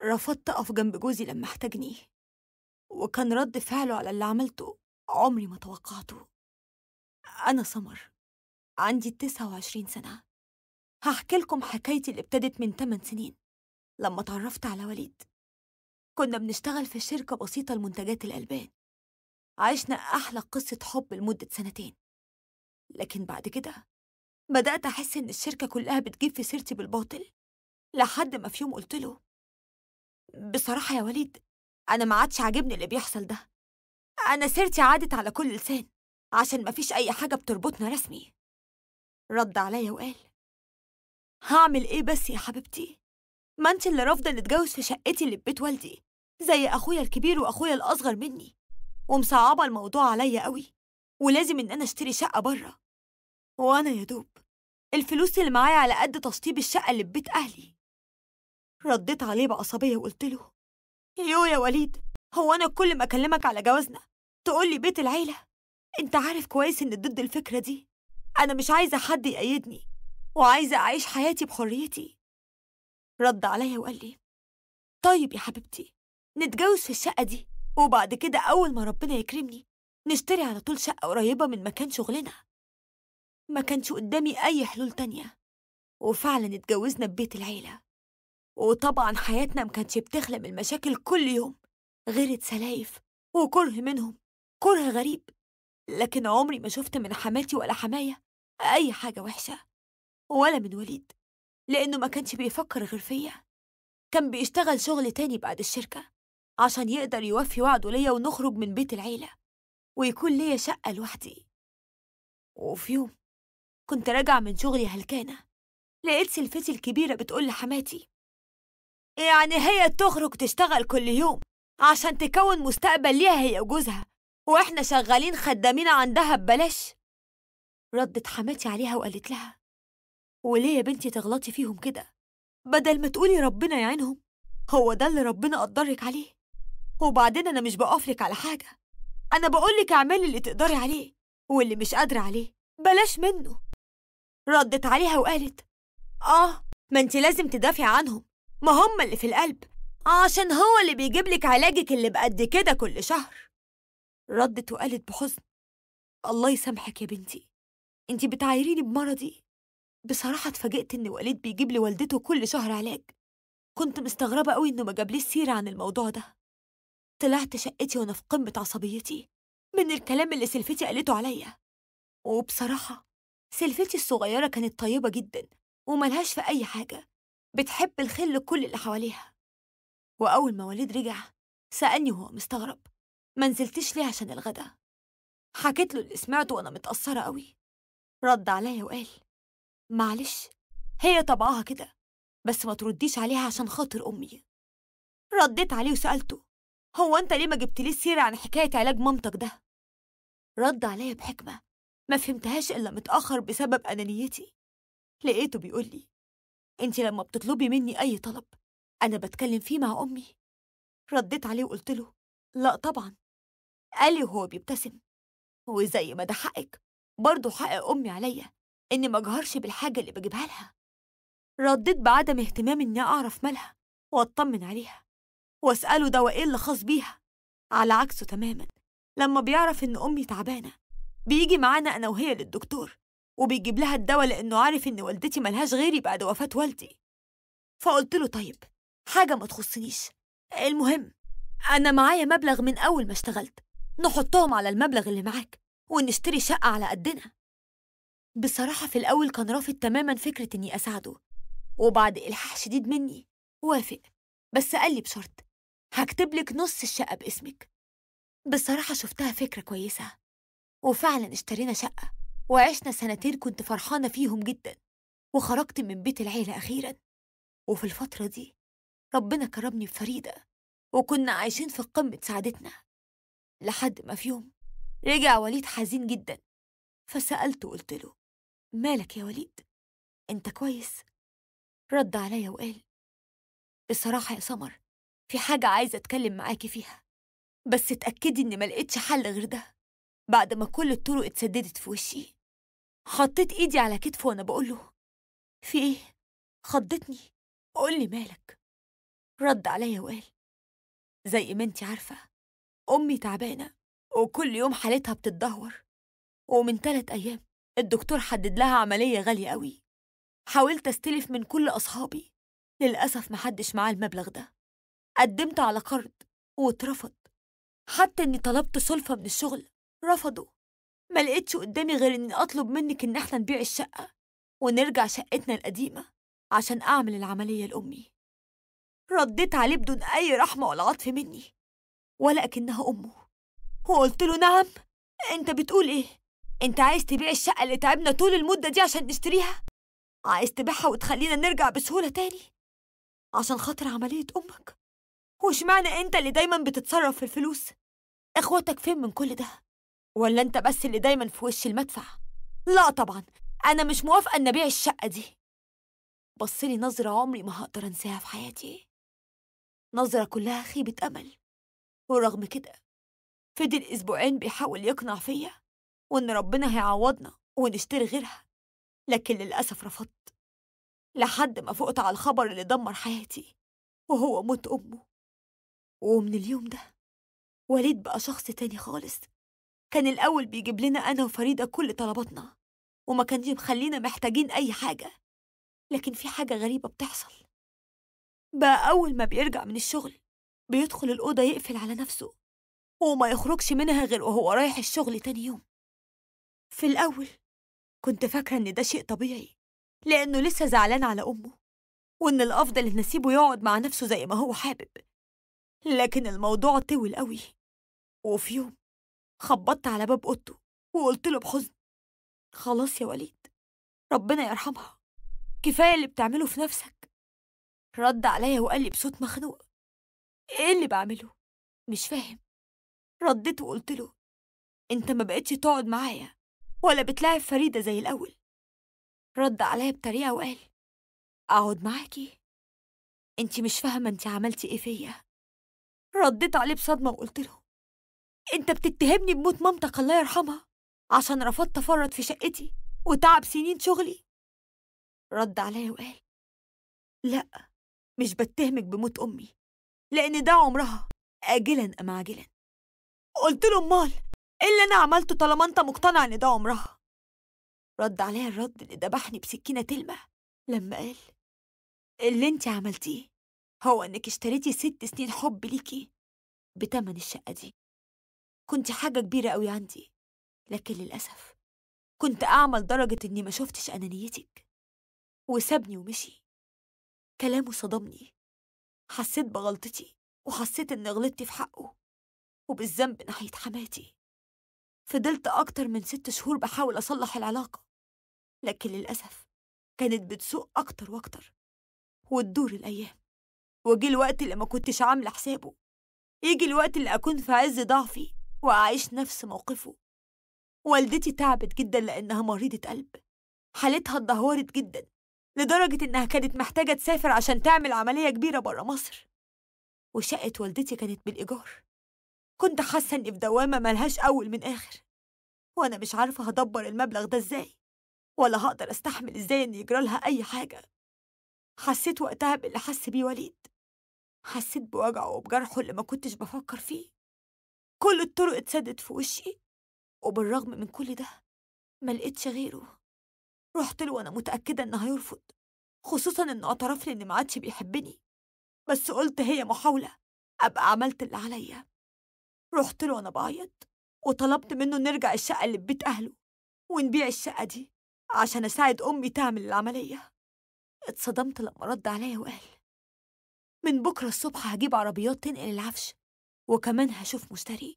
رفضت أقف جنب جوزي لما احتاجني وكان رد فعله على اللي عملته عمري ما توقعته أنا سمر عندي 29 سنة هحكي لكم حكايتي اللي ابتدت من 8 سنين لما اتعرفت على وليد كنا بنشتغل في شركة بسيطة لمنتجات الألبان عشنا أحلى قصة حب لمدة سنتين لكن بعد كده بدأت أحس إن الشركة كلها بتجيب في سيرتي بالباطل لحد ما في يوم قلت له بصراحة يا وليد أنا ما عادش عاجبني اللي بيحصل ده أنا سيرتي عادت على كل لسان عشان مفيش أي حاجة بتربطنا رسمي رد عليا وقال هعمل إيه بس يا حبيبتي ما انت اللي رافضة نتجوز في شقتي اللي في بيت والدي زي أخويا الكبير وأخويا الأصغر مني ومصعبة الموضوع عليا قوي ولازم إن أنا أشتري شقة بره وأنا يا دوب الفلوس اللي معايا على قد تشطيب الشقة اللي في بيت أهلي رديت عليه بعصبية وقلت له يو يا وليد هو أنا كل ما أكلمك على جوازنا تقول لي بيت العيلة أنت عارف كويس إن ضد الفكرة دي أنا مش عايزة حد يأيدني وعايزة أعيش حياتي بحريتي رد عليا وقال لي طيب يا حبيبتي نتجوز في الشقة دي وبعد كده أول ما ربنا يكرمني نشتري على طول شقة قريبة من مكان شغلنا ما كانش قدامي أي حلول تانية وفعلا اتجوزنا ببيت العيلة وطبعا حياتنا ما كانتش بتخلى من المشاكل كل يوم غيرة سلايف وكره منهم كره غريب لكن عمري ما شفت من حماتي ولا حماية أي حاجة وحشة ولا من وليد لأنه ما كانش بيفكر غير فيا كان بيشتغل شغل تاني بعد الشركة عشان يقدر يوفي وعده ليا ونخرج من بيت العيلة ويكون ليا شقة لوحدي وفي يوم كنت راجعة من شغلي هلكانة لقيت سلفتي الكبيرة بتقول لحماتي يعني هي تخرج تشتغل كل يوم عشان تكون مستقبل ليها هي وجوزها واحنا شغالين خدامين عندها ببلاش ردت حماتي عليها وقالت لها وليه يا بنتي تغلطي فيهم كده بدل ما تقولي ربنا يعينهم هو ده اللي ربنا قدرك عليه وبعدين انا مش بقفلك على حاجه انا بقولك اعملي اللي تقدري عليه واللي مش قادره عليه بلاش منه ردت عليها وقالت اه ما انت لازم تدافعي عنهم ما هم اللي في القلب عشان هو اللي بيجيب لك علاجك اللي بقد كده كل شهر ردت وقالت بحزن الله يسامحك يا بنتي انتي بتعايريني بمرضي بصراحة اتفاجئت إن وليد بيجيب لوالدته كل شهر علاج كنت مستغربة قوي إنه ما جابليش سيرة عن الموضوع ده طلعت شقتي وأنا في قمة عصبيتي من الكلام اللي سلفتي قالته عليا وبصراحة سلفتي الصغيرة كانت طيبة جدا وملهاش في أي حاجة بتحب الخير لكل اللي حواليها وأول ما وليد رجع سألني وهو مستغرب ما نزلتش ليه عشان الغدا حكيت له اللي سمعته وأنا متأثرة قوي رد عليا وقال معلش هي طبعها كده بس ما ترديش عليها عشان خاطر أمي رديت عليه وسألته هو أنت ليه ما جبتليش سيرة عن حكاية علاج مامتك ده؟ رد عليا بحكمة ما فهمتهاش إلا متأخر بسبب أنانيتي لقيته بيقول لي أنت لما بتطلبي مني أي طلب أنا بتكلم فيه مع أمي رديت عليه وقلت له لا طبعا قال لي وهو بيبتسم وزي ما ده حقك برضه حق أمي عليا إني ما أجهرش بالحاجة اللي بجيبها لها رديت بعدم اهتمام إني أعرف مالها وأطمن عليها وأسأله دواء إيه اللي خاص بيها على عكسه تماما لما بيعرف إن أمي تعبانة بيجي معانا أنا وهي للدكتور وبيجيب لها الدواء لأنه عارف إن والدتي ملهاش غيري بعد وفاة والدي فقلت له طيب حاجة ما تخصنيش المهم أنا معايا مبلغ من أول ما اشتغلت نحطهم على المبلغ اللي معاك ونشتري شقة على قدنا بصراحة في الأول كان رافض تماما فكرة إني أساعده وبعد إلحاح شديد مني وافق بس قال لي بشرط هكتب لك نص الشقة باسمك بصراحة شفتها فكرة كويسة وفعلا اشترينا شقة وعشنا سنتين كنت فرحانة فيهم جدا وخرجت من بيت العيلة أخيرا وفي الفترة دي ربنا كرمني بفريدة وكنا عايشين في قمة سعادتنا لحد ما في يوم رجع وليد حزين جدا فسألته وقلت له مالك يا وليد انت كويس رد عليا وقال بصراحة يا سمر في حاجة عايزة أتكلم معاكي فيها بس اتأكدي إني ملقتش حل غير ده بعد ما كل الطرق اتسددت في وشي حطيت إيدي على كتفه وأنا بقوله في إيه؟ خضتني قولي مالك رد عليا وقال زي ما انت عارفة أمي تعبانة وكل يوم حالتها بتتدهور ومن تلات أيام الدكتور حدد لها عملية غالية قوي حاولت استلف من كل أصحابي للأسف محدش معاه المبلغ ده قدمت على قرض واترفض حتى إني طلبت سلفة من الشغل رفضوا ما لقيتش قدامي غير إني أطلب منك إن إحنا نبيع الشقة ونرجع شقتنا القديمة عشان أعمل العملية لأمي رديت عليه بدون أي رحمة ولا عطف مني ولا أكنها أمه وقلت له نعم أنت بتقول إيه؟ أنت عايز تبيع الشقة اللي تعبنا طول المدة دي عشان نشتريها؟ عايز تبيعها وتخلينا نرجع بسهولة تاني؟ عشان خاطر عملية أمك؟ واشمعنى أنت اللي دايما بتتصرف في الفلوس؟ إخواتك فين من كل ده؟ ولا أنت بس اللي دايما في وش المدفع؟ لا طبعا أنا مش موافقة إن أبيع الشقة دي بصلي نظرة عمري ما هقدر أنساها في حياتي نظرة كلها خيبة أمل ورغم كده فضل أسبوعين بيحاول يقنع فيا وإن ربنا هيعوضنا ونشتري غيرها لكن للأسف رفضت لحد ما فقت على الخبر اللي دمر حياتي وهو موت أمه ومن اليوم ده وليد بقى شخص تاني خالص كان الأول بيجيب لنا أنا وفريدة كل طلباتنا وما كانش مخلينا محتاجين أي حاجة لكن في حاجة غريبة بتحصل بقى أول ما بيرجع من الشغل بيدخل الأوضة يقفل على نفسه وما يخرجش منها غير وهو رايح الشغل تاني يوم في الأول كنت فاكرة إن ده شيء طبيعي لأنه لسه زعلان على أمه وإن الأفضل إن نسيبه يقعد مع نفسه زي ما هو حابب لكن الموضوع طول قوي وفي يوم خبطت على باب أوضته وقلت له بحزن خلاص يا وليد ربنا يرحمها كفاية اللي بتعمله في نفسك رد عليا وقال لي بصوت مخنوق ايه اللي بعمله مش فاهم رديت وقلت له انت ما بقتش تقعد معايا ولا بتلاعب فريدة زي الأول رد عليا بطريقة وقال أقعد معاكي انت مش فاهمة انت عملتي ايه فيا رديت عليه بصدمة وقلت له انت بتتهمني بموت مامتك الله يرحمها عشان رفضت افرط في شقتي وتعب سنين شغلي رد عليا وقال لا مش بتهمك بموت امي لان ده عمرها اجلا ام عاجلا قلت له امال ايه اللي انا عملته طالما انت مقتنع ان ده عمرها رد عليا الرد اللي دبحني بسكينه تلمع لما قال اللي انت عملتيه هو انك اشتريتي ست سنين حب ليكي بتمن الشقه دي كنت حاجه كبيره قوي عندي لكن للاسف كنت اعمى لدرجه اني ما شفتش انانيتك وسابني ومشي كلامه صدمني حسيت بغلطتي وحسيت إني غلطت في حقه وبالذنب ناحية حماتي فضلت أكتر من ست شهور بحاول أصلح العلاقة لكن للأسف كانت بتسوء أكتر وأكتر وتدور الأيام وجي الوقت اللي ما كنتش عاملة حسابه يجي الوقت اللي أكون في عز ضعفي وأعيش نفس موقفه والدتي تعبت جدا لأنها مريضة قلب حالتها اتدهورت جدا لدرجة إنها كانت محتاجة تسافر عشان تعمل عملية كبيرة برا مصر وشقة والدتي كانت بالإيجار كنت حاسة إني في دوامة ملهاش أول من آخر وأنا مش عارفة هدبر المبلغ ده إزاي ولا هقدر أستحمل إزاي إن يجرالها أي حاجة حسيت وقتها باللي حس بيه وليد حسيت بوجعه وبجرحه اللي ما كنتش بفكر فيه كل الطرق اتسدت في وشي وبالرغم من كل ده ما لقيتش غيره رحت له وانا متاكده انه هيرفض خصوصا انه اعترف لي ان ما عادش بيحبني بس قلت هي محاوله ابقى عملت اللي عليا رحت له وانا بعيط وطلبت منه نرجع الشقه اللي في بيت اهله ونبيع الشقه دي عشان اساعد امي تعمل العمليه اتصدمت لما رد عليا وقال من بكره الصبح هجيب عربيات تنقل العفش وكمان هشوف مشتري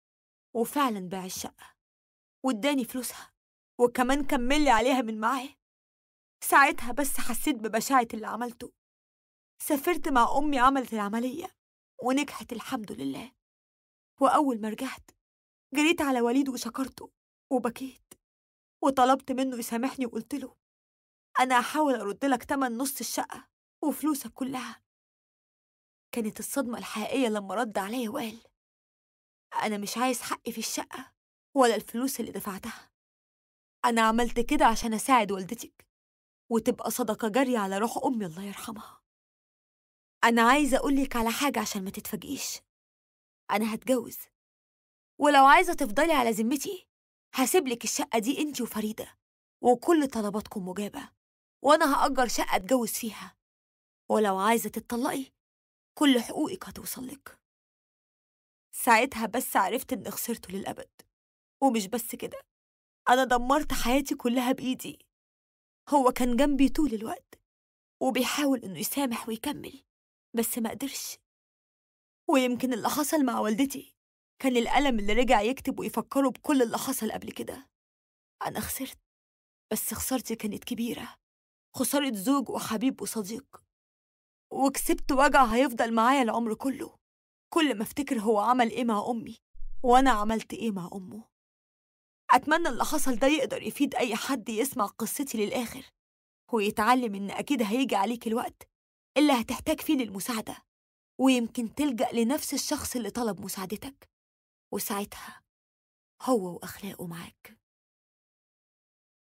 وفعلا باع الشقه واداني فلوسها وكمان كملي عليها من معاه ساعتها بس حسيت ببشاعة اللي عملته سافرت مع أمي عملت العملية ونجحت الحمد لله وأول ما رجعت جريت على وليد وشكرته وبكيت وطلبت منه يسامحني وقلت له أنا هحاول أرد لك تمن نص الشقة وفلوسك كلها كانت الصدمة الحقيقية لما رد عليا وقال أنا مش عايز حقي في الشقة ولا الفلوس اللي دفعتها أنا عملت كده عشان أساعد والدتك وتبقى صدقة جارية على روح أمي الله يرحمها أنا عايزة أقولك على حاجة عشان ما تتفاجئيش أنا هتجوز ولو عايزة تفضلي على ذمتي هسيبلك الشقة دي انتي وفريدة وكل طلباتكم مجابة وأنا هأجر شقة أتجوز فيها ولو عايزة تتطلقي كل حقوقك هتوصلك ساعتها بس عرفت إن خسرته للأبد ومش بس كده أنا دمرت حياتي كلها بإيدي هو كان جنبي طول الوقت وبيحاول إنه يسامح ويكمل بس ما قدرش ويمكن اللي حصل مع والدتي كان الألم اللي رجع يكتب ويفكره بكل اللي حصل قبل كده أنا خسرت بس خسارتي كانت كبيرة خسارة زوج وحبيب وصديق وكسبت وجع هيفضل معايا العمر كله كل ما افتكر هو عمل ايه مع أمي وأنا عملت ايه مع أمه أتمنى اللي حصل ده يقدر يفيد أي حد يسمع قصتي للآخر ويتعلم إن أكيد هيجي عليك الوقت اللي هتحتاج فيه للمساعدة ويمكن تلجأ لنفس الشخص اللي طلب مساعدتك وساعتها هو وأخلاقه معاك